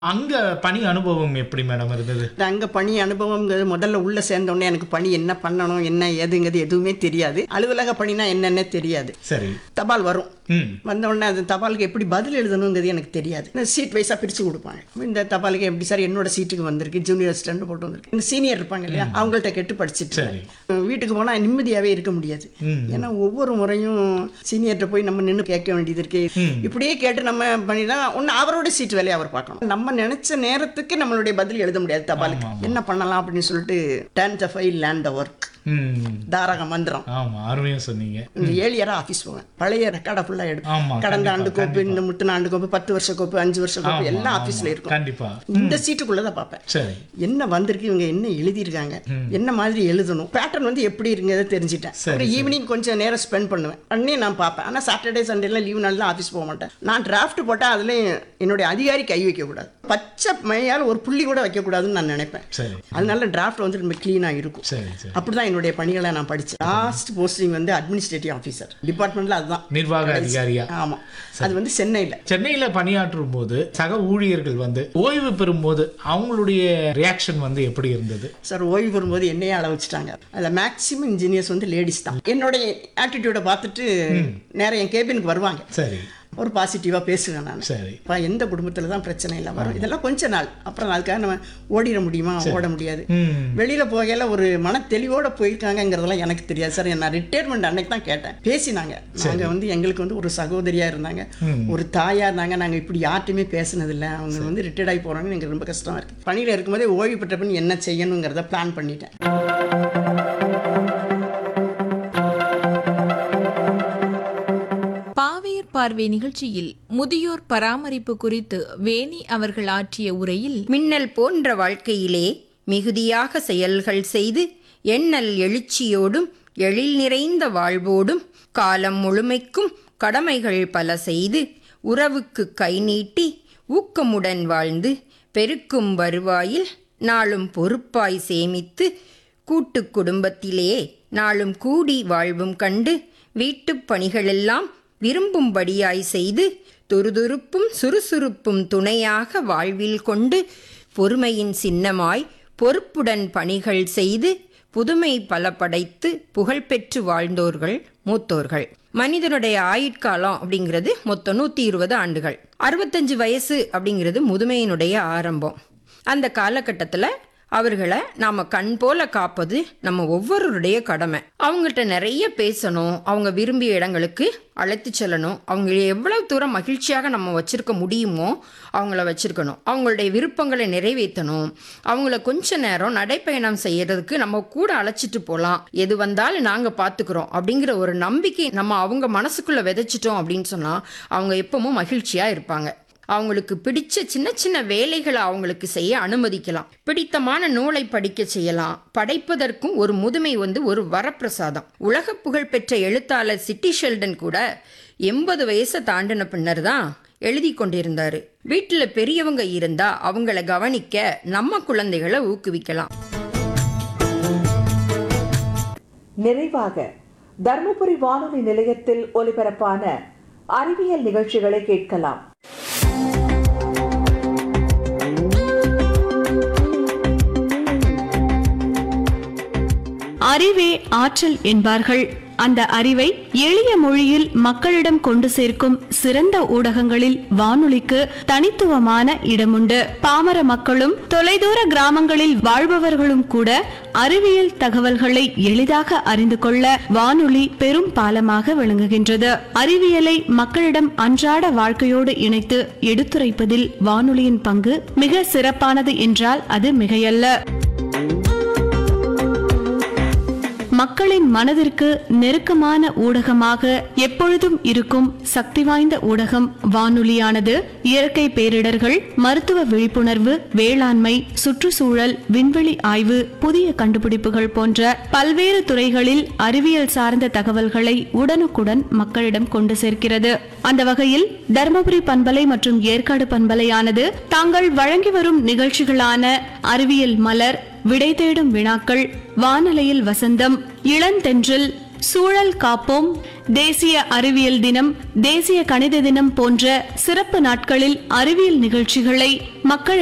அங்க பணி அனுபவம் எப்படி மேடம் இருந்தது அங்கே பணி அனுபவங்கிறது முதல்ல உள்ளே சேர்ந்தோடனே எனக்கு பணி என்ன பண்ணணும் என்ன ஏதுங்கிறது எதுவுமே தெரியாது அலுவலக பணினா என்னென்ன தெரியாது சரி தபால் வரும் ம் வந்த உடனே அந்த தபாலுக்கு எப்படி பதில் எழுதணுங்கிறது எனக்கு தெரியாது சீட் வைஸாக பிரித்து கொடுப்பாங்க இந்த தபாலுக்கு எப்படி சார் என்னோட சீட்டுக்கு வந்திருக்கு ஜூனியர் அசிஸ்டன்ட் போட்டு வந்திருக்கு இந்த சீனியர் இருப்பாங்க இல்லையா அவங்கள்ட்ட கேட்டு படிச்சுட்டு சரி வீட்டுக்கு போனால் நிம்மதியாகவே இருக்க முடியாது ம். ஏன்னா ஒவ்வொரு முறையும் சீனியர்கிட்ட போய் நம்ம நின்று கேட்க வேண்டியது இருக்கு இப்படியே கேட்டு நம்ம பண்ணினா ஒன்று அவரோட சீட் வேலையை அவர் பார்க்கணும் நம்ம நினைச்ச நேரத்துக்கு நம்மளுடைய பதில் எழுத முடியாது தபாலுக்கு என்ன பண்ணலாம் அப்படின்னு சொல்லிட்டு then the file land the work ம் தாரக மந்திரம் ஆமா அருமையா சொன்னீங்க இந்த ஏழியரா ஆஃபீஸ் போவேன் பழைய ரெக்கார்டை ஃபுல்லாக எடுப்பேன் ஆமா கடந்த கண்டிப்பா, ஆண்டு கோப்பு இந்த முத்தின ஆண்டு கோப்பு பத்து வருஷ கோப்பு அஞ்சு வருஷ கோப்பு ஆமா, எல்லாம் ஆமா. ஆஃபீஸில் இருக்கும் கண்டிப்பா இந்த சீட்டுக்குள்ளே தான் பார்ப்பேன் சரி என்ன வந்திருக்கு இவங்க என்ன எழுதியிருக்காங்க என்ன மாதிரி எழுதணும் பேட்டர்ன் வந்து எப்படி இருக்குங்கிறத தெரிஞ்சுட்டேன் சரி, ஒரு ஈவினிங் கொஞ்சம் நேரம் ஸ்பெண்ட் பண்ணுவேன் பண்ணி நான் பார்ப்பேன் ஆனால் சாட்டர்டே சண்டேலாம் லீவ் நாள்லாம் ஆஃபீஸ் போக மாட்டேன் நான் டிராஃப்ட் போட்டால் அதுலேயும் என்னுடைய அதிகாரி கை வைக்கக்கூடாது பச்சை மையால் ஒரு புள்ளி கூட வைக்கக்கூடாதுன்னு நான் நினைப்பேன் சரி அதனால டிராஃப்ட் வந்து ரொம்ப க்ளீனாக இருக்கும் சரி சரி அப்படி தான் என்னுடைய பணிகளை நான் படித்தேன் லாஸ்ட் போஸ்டிங் வந்து அட்மினிஸ்ட்ரேட்டிவ் ஆஃபீஸர் டிபார்ட்மெண்ட்டில் அதுதான் நிர்வாக அதிகாரியா ஆமாம் அது வந்து சென்னையில் சென்னையில பணியாற்றும் போது சக ஊழியர்கள் வந்து ஓய்வு பெறும்போது அவங்களுடைய ரியாக்ஷன் வந்து எப்படி இருந்தது சார் ஓய்வு பெறும்போது என்னையே அள வச்சுட்டாங்க அதில் மேக்ஸிமம் இன்ஜினியர்ஸ் வந்து லேடிஸ் தான் என்னுடைய ஆட்டிடியூடை பார்த்துட்டு நேரா என் கேபினுக்கு வருவாங்க சரி ஒரு பாசிட்டிவாக பேசுவேன் நான் சரி இப்போ எந்த குடும்பத்தில் தான் பிரச்சனை இல்லை வரும் இதெல்லாம் கொஞ்ச நாள் அப்புறம் அதுக்காக நம்ம ஓடிட முடியுமா ஓட முடியாது ம் வெளியில் போகையில ஒரு மன தெளிவோட போயிருக்காங்கங்கிறதெல்லாம் எனக்கு தெரியாது சார் நான் ரிட்டையர்மெண்ட் அன்னைக்கு தான் கேட்டேன் பேசினாங்க நாங்கள் வந்து எங்களுக்கு வந்து ஒரு சகோதரியாக இருந்தாங்க ஒரு தாயாக இருந்தாங்க நாங்கள் இப்படி யார்ட்டையுமே பேசினதில்லை அவங்க வந்து ரிட்டையர்ட் ஆகி போகிறாங்கன்னு எனக்கு ரொம்ப கஷ்டமாக இருக்குது பணியில் இருக்கும்போதே ஓய்வு பெற்ற பின் என்ன செய்யணுங்கிறத பிளான் பண்ணிட்டேன் பாவையர் பார்வை நிகழ்ச்சியில் முதியோர் பராமரிப்பு குறித்து வேணி அவர்கள் ஆற்றிய உரையில் மின்னல் போன்ற வாழ்க்கையிலே மிகுதியாக செயல்கள் செய்து எண்ணல் எழுச்சியோடும் எழில் நிறைந்த வாழ்வோடும் காலம் முழுமைக்கும் கடமைகள் பல செய்து உறவுக்கு கை நீட்டி ஊக்கமுடன் வாழ்ந்து பெருக்கும் வருவாயில் நாளும் பொறுப்பாய் சேமித்து கூட்டுக் குடும்பத்திலே நாளும் கூடி வாழ்வும் கண்டு வீட்டுப் பணிகளெல்லாம் விரும்பும்படியாய் செய்து துருதுருப்பும் சுறுசுறுப்பும் துணையாக வாழ்வில் கொண்டு பொறுமையின் சின்னமாய் பொறுப்புடன் பணிகள் செய்து புதுமை பல படைத்து புகழ்பெற்று வாழ்ந்தோர்கள் மூத்தோர்கள் மனிதனுடைய ஆயுட்காலம் அப்படிங்கிறது மொத்தம் நூற்றி இருபது ஆண்டுகள் அறுபத்தஞ்சு வயசு அப்படிங்கிறது முதுமையினுடைய ஆரம்பம் அந்த காலகட்டத்தில் அவர்களை நாம கண் போல காப்பது நம்ம ஒவ்வொருவருடைய கடமை அவங்ககிட்ட நிறைய பேசணும் அவங்க விரும்பிய இடங்களுக்கு அழைத்து செல்லணும் அவங்கள எவ்வளவு தூரம் மகிழ்ச்சியாக நம்ம வச்சிருக்க முடியுமோ அவங்கள வச்சிருக்கணும் அவங்களுடைய விருப்பங்களை நிறைவேற்றணும் அவங்கள கொஞ்ச நேரம் நடைப்பயணம் செய்யறதுக்கு நம்ம கூட அழைச்சிட்டு போகலாம் எது வந்தாலும் நாங்கள் பார்த்துக்கிறோம் அப்படிங்கிற ஒரு நம்பிக்கை நம்ம அவங்க மனசுக்குள்ள விதைச்சிட்டோம் அப்படின்னு சொன்னால் அவங்க எப்பவும் மகிழ்ச்சியாக இருப்பாங்க அவங்களுக்கு பிடிச்ச சின்ன சின்ன வேலைகளை அவங்களுக்கு செய்ய அனுமதிக்கலாம் பிடித்தமான நூலை படிக்க செய்யலாம் படைப்பதற்கும் ஒரு முதுமை வந்து ஒரு வரப்பிரசாதம் உலக புகழ்பெற்ற எழுத்தாளர் சிட்டி ஷெல்டன் கூட எண்பது வயசை தாண்டின பின்னர் தான் எழுதி கொண்டிருந்தாரு வீட்டில் பெரியவங்க இருந்தா அவங்கள கவனிக்க நம்ம குழந்தைகளை ஊக்குவிக்கலாம் நிறைவாக தர்மபுரி வானொலி நிலையத்தில் ஒலிபரப்பான அறிவியல் நிகழ்ச்சிகளை கேட்கலாம் அறிவே ஆற்றல் என்பார்கள் அந்த அறிவை எளிய மொழியில் மக்களிடம் கொண்டு சேர்க்கும் சிறந்த ஊடகங்களில் வானொலிக்கு தனித்துவமான இடமுண்டு பாமர மக்களும் தொலைதூர கிராமங்களில் வாழ்பவர்களும் கூட அறிவியல் தகவல்களை எளிதாக அறிந்து கொள்ள வானொலி பெரும் பாலமாக விளங்குகின்றது அறிவியலை மக்களிடம் அன்றாட வாழ்க்கையோடு இணைத்து எடுத்துரைப்பதில் வானொலியின் பங்கு மிக சிறப்பானது என்றால் அது மிகையல்ல மக்களின் மனதிற்கு நெருக்கமான ஊடகமாக எப்பொழுதும் இருக்கும் சக்தி வாய்ந்த ஊடகம் வானொலியானது இயற்கை பேரிடர்கள் மருத்துவ விழிப்புணர்வு வேளாண்மை சுற்றுச்சூழல் விண்வெளி ஆய்வு புதிய கண்டுபிடிப்புகள் போன்ற பல்வேறு துறைகளில் அறிவியல் சார்ந்த தகவல்களை உடனுக்குடன் மக்களிடம் கொண்டு சேர்க்கிறது அந்த வகையில் தருமபுரி பண்பலை மற்றும் ஏற்காடு பண்பலையானது தாங்கள் வழங்கி வரும் நிகழ்ச்சிகளான அறிவியல் மலர் விடை தேடும் வினாக்கள் வானலையில் வசந்தம் இளந்தென்றல் சூழல் காப்போம் தேசிய அறிவியல் தினம் தேசிய கணித தினம் போன்ற சிறப்பு நாட்களில் அறிவியல் நிகழ்ச்சிகளை மக்கள்